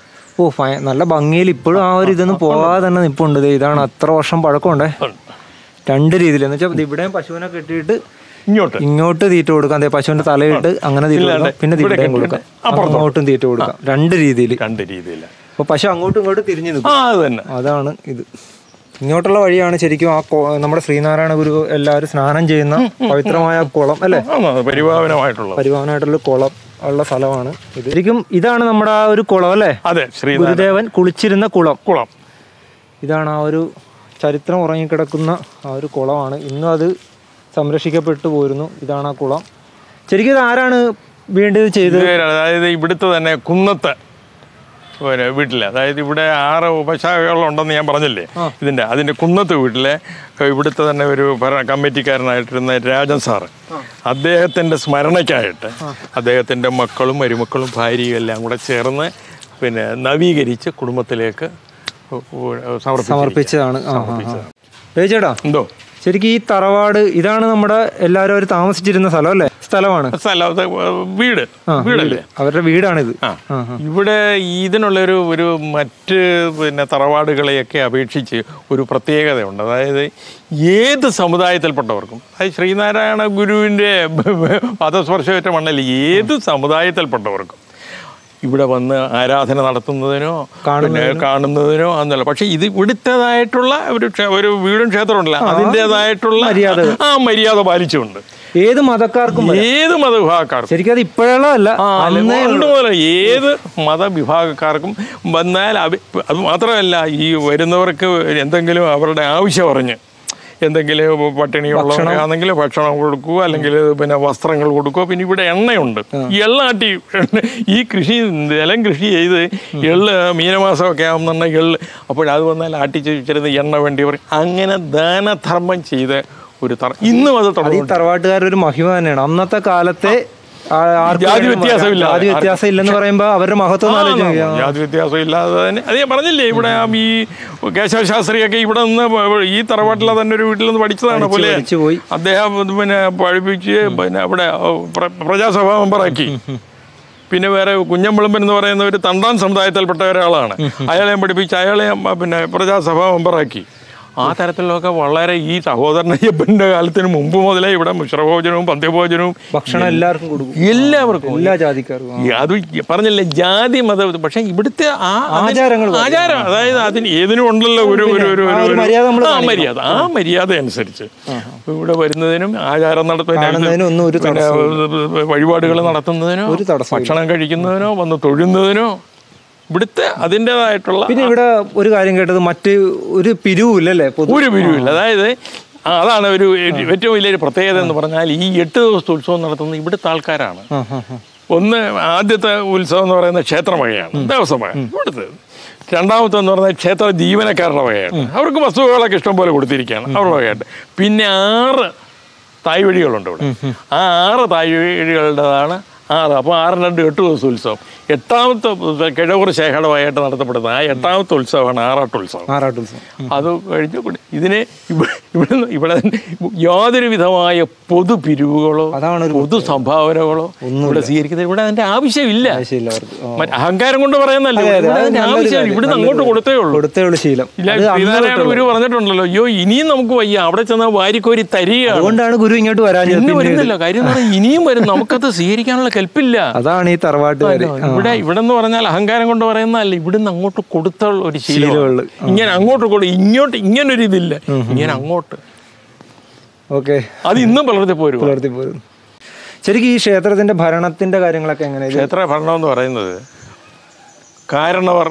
ഓ ഫയ- നല്ല ഭംഗിയിൽ ഇപ്പോഴും ആ ഒരു ഇതൊന്നും പോകാതെ തന്നെ നിപ്പുണ്ട് ദേ ഇതാണ് അത്ര വർഷം പഴക്കമുണ്ടേ രണ്ട് രീതിയിൽ എന്ന് വെച്ചാൽ ഇവിടെയും പശുവിനെ കെട്ടിയിട്ട് ഇങ്ങോട്ട് ഇങ്ങോട്ട് തീറ്റ കൊടുക്കാം ദേ പശുവിന്റെ തലയിട്ട് അങ്ങനെ തീറ്റ കൊടുക്കാം പിന്നെ ഇവിടെ ഇവിടെയും കെട്ടിയിട്ട് കൊടുക്കാം അങ്ങോട്ടും തീറ്റ കൊടുക്കാം രണ്ട് രീതിയിൽ രണ്ട് രീതിയില്ല അപ്പൊ പശു അങ്ങോട്ടും ഇങ്ങോട്ടും തിരിഞ്ഞു നിൽക്കും ആ അത് തന്നെ അതാണ് ഇത് ഇങ്ങോട്ടുള്ള വഴിയാണ് ശരിക്കും ആ കൊ- നമ്മുടെ ശ്രീനാരായണ ഗുരു എല്ലാവരും സ്നാനം ചെയ്യുന്ന പവിത്രമായ കുളം അല്ലേ ആ, പരിപാവനമായിട്ടുള്ളത് പരിവാഹനായിട്ടുള്ള കുളം ഉള്ള സ്ഥലമാണ് ഇത് ശരിക്കും ഇതാണ് നമ്മുടെ ആ ഒരു കുളം അല്ലേ അതെ ശ്രീനാരായണ ഗുരുദേവൻ കുളിച്ചിരുന്ന കുളം കുളം ഇതാണ് ആ ഒരു ചരിത്രം ഉറങ്ങിക്കിടക്കുന്ന ആ ഒരു കുളമാണ് ഇന്നും അത് സംരക്ഷിക്കപ്പെട്ടു പോരുന്നു ഇതാണ് ആ കുളം ശരിക്കും ഇത് ആരാണ് വീണ്ടും ഇത് ചെയ്തത് ഇത് അതായത് ഇവിടുത്തെ തന്നെ കുന്നത്ത് പിന്നെ വീട്ടിലെ അതായത് ഇവിടെ ആറ് ഉപശാഖകളുണ്ടെന്ന് ഞാൻ പറഞ്ഞില്ലേ ഇതിന്റെ അതിന്റെ കുന്നത്ത് വീട്ടിലെ ഏഹ്, ഇവിടുത്തെ തന്നെ ഒരു ഭരണ കമ്മിറ്റിക്കാരനായിട്ടിരുന്ന രാജൻ സാറ് അദ്ദേഹത്തിന്റെ സ്മരണയ്ക്കായിട്ട് അദ്ദേഹത്തിന്റെ മക്കളും മരുമക്കളും ഭാര്യയും എല്ലാം കൂടെ ചേർന്ന് പിന്നെ നവീകരിച്ച് കുടുംബത്തിലേക്ക് ഉ- ഉ- സമർപ്പിച്ചിരിക്കുകയാണ്. സമർപ്പിച്ചതാണ് ആ ആ, ആ. ഏയ് ചേട്ടാ എന്തോ ശരിക്കും ഈ തറവാട് ഇതാണ് നമ്മുടെ എല്ലാവരും അവർ താമസിച്ചിരുന്ന സ്ഥലം അല്ലേ സ്ഥലമാണ് സ്ഥലം അത് വീട് വീടല്ലേ അവരുടെ വീടാണിത് ആ ഇവിടെ ഇതിനുള്ളൊരു ഒരു മറ്റ് പിന്നെ തറവാടുകളെയൊക്കെ അപേക്ഷിച്ച് ഒരു പ്രത്യേകതയുണ്ട് അതായത് ഏത് സമുദായത്തിൽപ്പെട്ടവർക്കും അതായത് ശ്രീനാരായണ ഗുരുവിൻ്റെ പദസ്പർശമേറ്റ മണ്ണല്ല ഏത് സമുദായത്തിൽപ്പെട്ടവർക്കും ഇവിടെ വന്ന് ആരാധന നടത്തുന്നതിനോ പിന്നെ കാണുന്നതിനോ എന്നല്ല പക്ഷെ ഇത് ഇവിടുത്തേതായിട്ടുള്ള ഒരു ക്ഷേ- ഒരു വീടും ക്ഷേത്രവും ഉണ്ടല്ല അതിൻ്റെതായിട്ടുള്ള ആ മര്യാദ പാലിച്ചുകൊണ്ട് ഏത് മതക്കാർക്കും ഏത് മതവിഭാഗക്കാർക്കും ശരിക്കും അത് ഇപ്പോഴുള്ളതല്ല ആ, അല്ല, പണ്ട് മുതലേ ഏത് മതവിഭാഗക്കാർക്കും വന്നാൽ അവ- അത് മാത്രമല്ല ഈ വരുന്നവർക്ക് എന്തെങ്കിലും അവരുടെ ആവശ്യം പറഞ്ഞ് എന്തെങ്കിലും പട്ടിണിയുള്ളവരാണെങ്കിൽ ഭക്ഷണം കൊടുക്കുക അല്ലെങ്കിൽ പിന്നെ വസ്ത്രങ്ങൾ കൊടുക്കുക പിന്നെ ഇവിടെ എണ്ണയുണ്ട് ഈ എള്ളാട്ടി എണ്ണ ഈ കൃഷി നിലം കൃഷി ചെയ്ത് എള്ള് മീനമാസമൊക്കെ ആകുന്നുണ്ടെങ്കിൽ എള്ള് അപ്പോഴത് വന്നാൽ ആട്ടിച്ച് വെച്ചിരുന്ന എണ്ണ വേണ്ടി പറയും അങ്ങനെ ദാനധർമ്മം ചെയ്ത് ഒരു തറ ഇന്നും അത് അത് ഈ തുടർന്നു തറവാട്ടുകാരുടെ ഒരു മഹിമ തന്നെയാണ് അന്നത്തെ കാലത്തെ ആ, ആർക്കും ജാതി വേണം വ്യത്യാസമില്ല. ജാതി വ്യത്യാസം ഇല്ലെന്ന് പറയുമ്പോ അവരുടെ മഹത്വം ഒന്ന് ആലോചിച്ച് നോക്കിയേ. യാതൊരു വ്യത്യാസം ഇല്ലാതെ തന്നെ അത് ഞാൻ പറഞ്ഞില്ലേ ഇവിടെ ആ ഈ കേശവശാസ്ത്രിയൊക്കെ ഇവിടെ നിന്ന് ഈ തറവാട്ടിലെ തന്നെ ഒരു വീട്ടിൽ നിന്ന് പഠിച്ചതാണ് പോലെ പഠിച്ചു പോയി അദ്ദേഹം ഇത് പിന്നെ പഠിപ്പിച്ച് പിന്നെ അവിടെ പ്ര- പ്രജാസഭാ മെമ്പറാക്കി പിന്നെ വേറെ കുഞ്ഞമ്പളമ്പൻ എന്ന് പറയുന്ന ഒരു തണ്ടാൻ സമുദായത്തിൽപ്പെട്ട ഒരാളാണ് അയാളെയും പഠിപ്പിച്ച് അയാളെയും പിന്നെ പ്രജാസഭാ മെമ്പറാക്കി ആ തരത്തിലൊക്കെ വളരെ ഈ സഹോദരൻ അയ്യപ്പൻ്റെ കാലത്തിന് മുമ്പ് മുതലേ ഇവിടെ മിശ്രഭോജനവും പന്ത്യഭോജനവും ഭക്ഷണം എല്ലാവർക്കും കൊടുക്കും എല്ലാവർക്കും എല്ലാ ജാതിക്കാർക്കും ആ. ഈ അത് ഈ പറഞ്ഞില്ലേ ജാതി മത പക്ഷെ ഇവിടുത്തെ ആ അതിന് ആചാരങ്ങൾ ആചാരം അതായത് അതിന് ഏതിനും ഉണ്ടല്ലോ ഒരു ഒരു ഒരു ആ ഒരു ഒരു- മര്യാദ നമ്മള് ആ മര്യാദ ആ മര്യാദ അനുസരിച്ച് ഇവിടെ വരുന്നതിനും ആചാരം കാണുന്നതിനും നടത്തുന്നതിനും ഒന്നും ഒരു പിന്നെ വഴിപാടുകൾ നടത്തുന്നതിനോ ഒരു തടസ്സവും ഭക്ഷണം കഴിക്കുന്നതിനോ വന്ന് തൊഴുന്നതിനോ ഇവിടുത്തെ അതിൻ്റെതായിട്ടുള്ള പിന്നെ ഇവിടെ ഒരു കാര്യം കേട്ടത് മറ്റ് ഒരു പിരിവില്ലല്ലേ പൊതു ഒരു പിരിവില്ല അതായത് ആ, അതാണ് ഒരു ഏറ്റവും വലിയൊരു പ്രത്യേകത എന്ന് പറഞ്ഞാൽ ഈ എട്ട് ദിവസത്തെ ഉത്സവം നടത്തുന്നത് ഇവിടുത്തെ ആൾക്കാരാണ് ആ ആ ആ ഒന്ന് ആദ്യത്തെ ഉത്സവം എന്ന് പറയുന്നത് ക്ഷേത്രമകയാണ് ദേവസ്വം വക ഇവിടുത്തെ രണ്ടാമത്തെ എന്ന് പറഞ്ഞാൽ ക്ഷേത്ര ജീവനക്കാരുടെ വകയാണ് അവർക്ക് വസ്തുവകളൊക്കെ ഇഷ്ടം പോലെ കൊടുത്തിരിക്കുകയാണ് അവരുടെ വകയായിട്ട് പിന്നെ ആറ് തായ് വഴികളുണ്ട് ഇവിടെ ആ ആറ് തായ് വഴികളുടേതാണ് ആറ് അപ്പോൾ ആറ് രണ്ട് എട്ട് ദിവസം ഉത്സവം എട്ടാമത്തെ കിഴവൂർ ശേഖരമായിട്ട് നടത്തപ്പെടുന്ന ആ എട്ടാമത്തെ ഉത്സവമാണ് ആറാട്ട് ഉത്സവം ആറാട്ടുത്സവം അത് കഴിഞ്ഞ് ഇവിടെ ഇതിനെ ഇവിടെ ഇവിടെ ഇവിടെ യാതൊരു വിധമായ പൊതു പിരിവുകളോ അതാണ് ഒരു പൊതു സംഭാവനകളോ ഇവിടെ സ്വീകരിക്കുന്നത് ഇവിടെ അതിന്റെ ആവശ്യമില്ല ആവശ്യമില്ല അവർക്ക് ആ. മറ്റ് അഹങ്കാരം കൊണ്ട് പറയുന്നല്ലോ അതെ, ഇവിടെ അത് അതിന്റെ നല്ലൊരു ആവശ്യമില്ല കാര്യം, ഇവിടുന്ന് നല്ലൊരു അങ്ങോട്ട് കൊടുത്തേ ഉള്ളൂ കൊടുത്തേ ഉള്ളൂ ശീലം ഇല്ല അത് അന്ന് ശ്രീനാരായണ തൊട്ടുള്ള. ഗുരു പറഞ്ഞിട്ടുണ്ടല്ലോ അയ്യോ ഇനിയും നമുക്ക് വയ്യ അവിടെ ചെന്നാൽ വാരിക്കോരി തരികയാണ് അതുകൊണ്ടാണ് ഗുരു ഇങ്ങോട്ട് വരാഞ്ഞത് ഇന്ന് വരുന്നില്ല കാര്യം എന്ന് പറഞ്ഞാൽ ഇനിയും വരും നമുക്കത് സ്വീകരിക്കാനുള്ള കെൽപ്പില്ല അതാണ് ഈ തറവാട്ടുകാര് ഇവിടെ ഇവിടെ എന്ന് പറഞ്ഞാൽ അഹങ്കാരം കൊണ്ട് പറയുന്നതല്ല ഇവിടുന്ന് അങ്ങോട്ട് കൊടുത്ത ഒരു ശീലമാണ് ശീലമുള്ള. ഇങ്ങനെ അങ്ങോട്ട് കൊടു ഇങ്ങോട്ട് ഇങ്ങനൊരു ഇതില്ല ഇങ്ങനെ അങ്ങോട്ട് ഓക്കെ അത് ഇന്നും പലർത്തി പോരും പുലർത്തി പോരും ശരിക്കും ഈ ക്ഷേത്രത്തിന്റെ ഭരണത്തിന്റെ കാര്യങ്ങളൊക്കെ എങ്ങനെ ഇത് ക്ഷേത്ര ഭരണം എന്ന് പറയുന്നത് കാരണവർ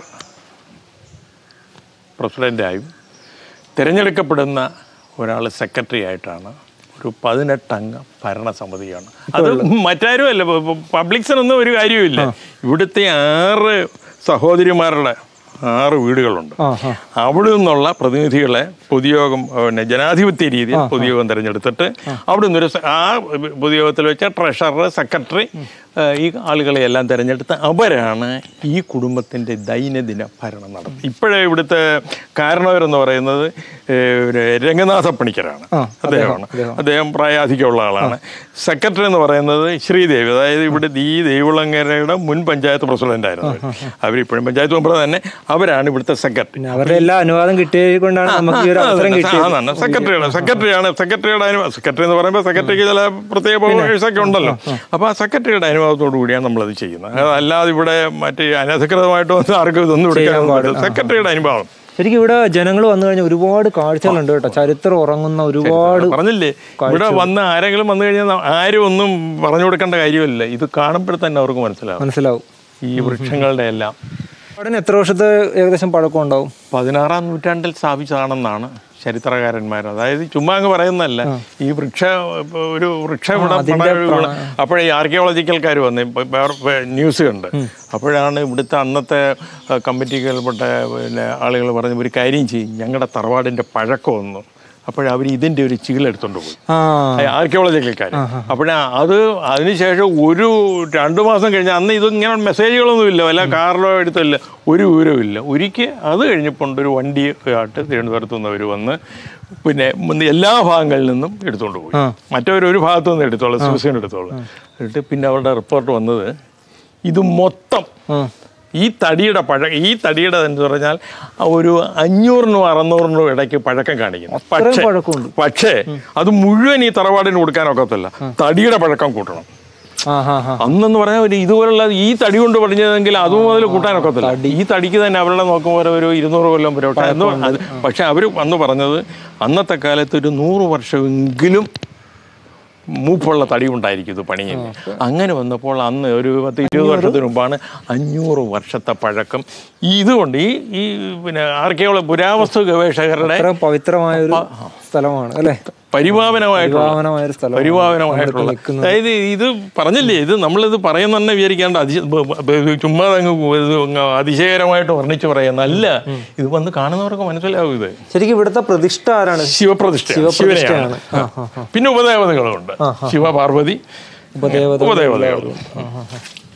പ്രസിഡൻ്റായും തിരഞ്ഞെടുക്കപ്പെടുന്ന ഒരാൾ സെക്രട്ടറി ആയിട്ടാണ് ഒരു പതിനെട്ടംഗ ഭരണസമിതിയാണ് അത് മറ്റാരും അല്ല പബ്ലിക്സിനൊന്നും ഒരു കാര്യവുമില്ല ഇവിടുത്തെ ആറ് സഹോദരിമാരുടെ ആറ് വീടുകളുണ്ട് ആ ആ അവിടെ നിന്നുള്ള പ്രതിനിധികളെ പൊതുയോഗം പിന്നെ ജനാധിപത്യ രീതിയിൽ പൊതുയോഗം തിരഞ്ഞെടുത്തിട്ട് അവിടെ നിന്നൊരു സ- ആ പൊതുയോഗത്തിൽ വെച്ച ട്രഷറർ സെക്രട്ടറി ഈ ആളുകളെ എല്ലാം തിരഞ്ഞെടുത്ത് അവരാണ് ഈ കുടുംബത്തിൻ്റെ ദൈനംദിന ഭരണം നടത്തുന്നത് ഇപ്പോഴേ ഇവിടുത്തെ കാരണവരെന്ന് പറയുന്നത് ഏഹ്, ഒരു രംഗനാഥ പണിക്കരാണ് ആ, അദ്ദേഹമാണ് അദ്ദേഹം പ്രായാധികമുള്ള ആളാണ് സെക്രട്ടറി എന്ന് പറയുന്നത് ശ്രീദേവി അതായത് ഇവിടെ ഈ ദേവിളങ്ങരയുടെ മുൻ പഞ്ചായത്ത് പ്രസിഡന്റ് ആയിരുന്നു അവരിപ്പോഴും പഞ്ചായത്ത് മെമ്പർ തന്നെ അവരാണ് ഇവിടുത്തെ സെക്രട്ടറി പിന്നെ അവരുടെ എല്ലാ അനുവാദം കിട്ടിയത് കൊണ്ടാണ് നമുക്ക് ഈ ഒരു അവസരം കിട്ടിയത് സെക്രട്ടറിയാണ് സെക്രട്ടറിയാണ് സെക്രട്ടറിയുടെ അനുവാദം സെക്രട്ടറി എന്ന് പറയുമ്പോൾ സെക്രട്ടറിക്ക് ചില പ്രത്യേക powers ഒക്കെ ഉണ്ടല്ലോ അപ്പോൾ ആ സെക്രട്ടറിയുടെ അനുവാദത്തോടു കൂടിയാണ് നമ്മളത് ചെയ്യുന്നത് അത് അല്ലാതെ ഇവിടെ മറ്റേ അനധികൃതമായിട്ട് വന്ന് ആർക്കും ഇതൊന്നും എടുക്കാൻ സെക്രട്ടറിയുടെ അനുഭവം ശരിക്കും ഇവിടെ ജനങ്ങൾ വന്നു കഴിഞ്ഞാൽ ഒരുപാട് കാഴ്ചകളുണ്ട് കേട്ടോ ചരിത്രം ഉറങ്ങുന്ന ഒരുപാട് പറഞ്ഞില്ലേ ഇവിടെ വന്ന് ആരെങ്കിലും വന്നു കഴിഞ്ഞാൽ ന- ആരും ഒന്നും പറഞ്ഞു കൊടുക്കേണ്ട കാര്യമില്ല ഇത് കാണുമ്പോൾ തന്നെ അവർക്ക് മനസ്സിലാവും മനസ്സിലാവും ഈ വൃക്ഷങ്ങളുടെ എല്ലാം അവിടെ എത്ര വർഷത്തെ ഏകദേശം പഴക്കം ഉണ്ടാവും പതിനാറാം നൂറ്റാണ്ടിൽ സ്ഥാപിച്ചതാണെന്നാണ് ചരിത്രകാരന്മാർ അതായത് ചുമ്മാ അങ്ങ് പറയുന്നതല്ല ഈ വൃക്ഷ ഇപ്പൊ ഒരു വൃക്ഷം ഇവിടെ പട- അപ്പോഴേ ഈ ആർക്കിയോളജിക്കൽക്കാർ വന്ന് ഇപ്പൊ വേറെ വേ- ന്യൂസ് കണ്ട് അപ്പോഴാണ് ഇവിടുത്തെ അന്നത്തെ ആ, കമ്മിറ്റികളിൽപ്പെട്ട പിന്നെ ആളുകൾ പറഞ്ഞ ഒരു കാര്യം ചെയ്യും ഞങ്ങളുടെ തറവാടിൻ്റെ പഴക്കം ഒന്ന് അപ്പോഴവർ ഇതിൻ്റെ ഒരു ചീലെടുത്തോണ്ട് പോയി ആ ആർക്കിയോളജിക്കൽക്കാർ അപ്പോഴേ അത് അതിനുശേഷം ഒരു രണ്ടു മാസം കഴിഞ്ഞ് അന്ന് ഇത് ഇങ്ങനെ മെസ്സേജുകളൊന്നും ഇല്ല വല്ല കാറിലോ എടുത്തില്ല ഒരു വിവരവും ഇല്ല ഒരിക്കൽ അത് കഴിഞ്ഞപ്പോൾ ഒരു വണ്ടി ആയിട്ട് തിരുവനന്തപുരത്ത് നിന്നവർ വന്ന് പിന്നെ മുന്ന് എല്ലാ ഭാഗങ്ങളിൽ നിന്നും എടുത്തുകൊണ്ട് പോയി ആ. മറ്റവർ ഒരു ഭാഗത്തു നിന്ന് എടുത്തോളൂ സൂസൈൻ എടുത്തോളൂ എന്നിട്ട് പിന്നെ അവരുടെ റിപ്പോർട്ട് വന്നത് ഇത് മൊത്തം ആ ഈ തടിയുടെ പഴ ഈ തടിയുടെ എന്ന് പറഞ്ഞാൽ ഒരു അഞ്ഞൂറിനും അറുന്നൂറിനും ഇടയ്ക്ക് പഴക്കം കാണിക്കുന്നു പക്ഷേ പഴക്കമുണ്ട്. പക്ഷേ അത് മുഴുവൻ ഈ തറവാടിന് കൊടുക്കാനൊക്കത്തില്ല തടിയുടെ പഴക്കം കൂട്ടണം ആ ഹാ ഹാ അന്നെന്ന് പറഞ്ഞാൽ ഒരു ഇതുപോലുള്ള ഈ തടി കൊണ്ട് പഠിച്ചതെങ്കിൽ അതും മുതൽ കൂട്ടാനൊക്കത്തില്ല ഈ തടിക്ക് തന്നെ അവരുടെ നോക്കുമ്പോൾ ഒരു ഇരുന്നൂറ് കൊല്ലം വരെ പക്ഷേ അന്ന് അത് പക്ഷെ അവർ അന്ന് പറഞ്ഞത് അന്നത്തെ കാലത്ത് ഒരു നൂറ് വർഷമെങ്കിലും മൂപ്പുള്ള തടി ഉണ്ടായിരിക്കും ഇത് പണിയിൽ അങ്ങനെ വന്നപ്പോൾ അന്ന് ഒരു പത്ത് ഇരുപത് വർഷത്തിന് മുമ്പാണ് അഞ്ഞൂറ് വർഷത്തെ പഴക്കം ഈ ഇതുകൊണ്ട് ഈ ഈ പിന്നെ ആർക്കെയുള്ള പുരാവസ്തു ഗവേഷകരുടെ അത്ര പവിത്രമായ ഒരു സ്ഥലമാണ് അല്ലേ പരിപാവനമായിട്ടുള്ള പാവനമായ ഒരു സ്ഥലം പരിപാവനമായിട്ടുള്ള അതായത് ഇത് പറഞ്ഞില്ലേ ഇത് നമ്മളിത് പറയുന്ന തന്നെ വിചാരിക്കാണ്ട് അതി ബ- ബ- ചുമ്മാ അങ്ങ് ഇത് അങ്ങ് അതിശയകരമായിട്ട് വർണ്ണിച്ച് പറയുന്നല്ല ഇത് വന്ന് കാണുന്നവർക്ക് മനസ്സിലാവും ഇത് ശരിക്കും ഇവിടുത്തെ പ്രതിഷ്ഠ ആരാണ് ശിവപ്രതിഷ്ഠ ശിവനെയാണ് ആ ആ പിന്നെ ഉപദേവതകളുണ്ട് ശിവ പാർവതി ഉപദേവത ഉപദേവതകളും ആ, ആ, ആ.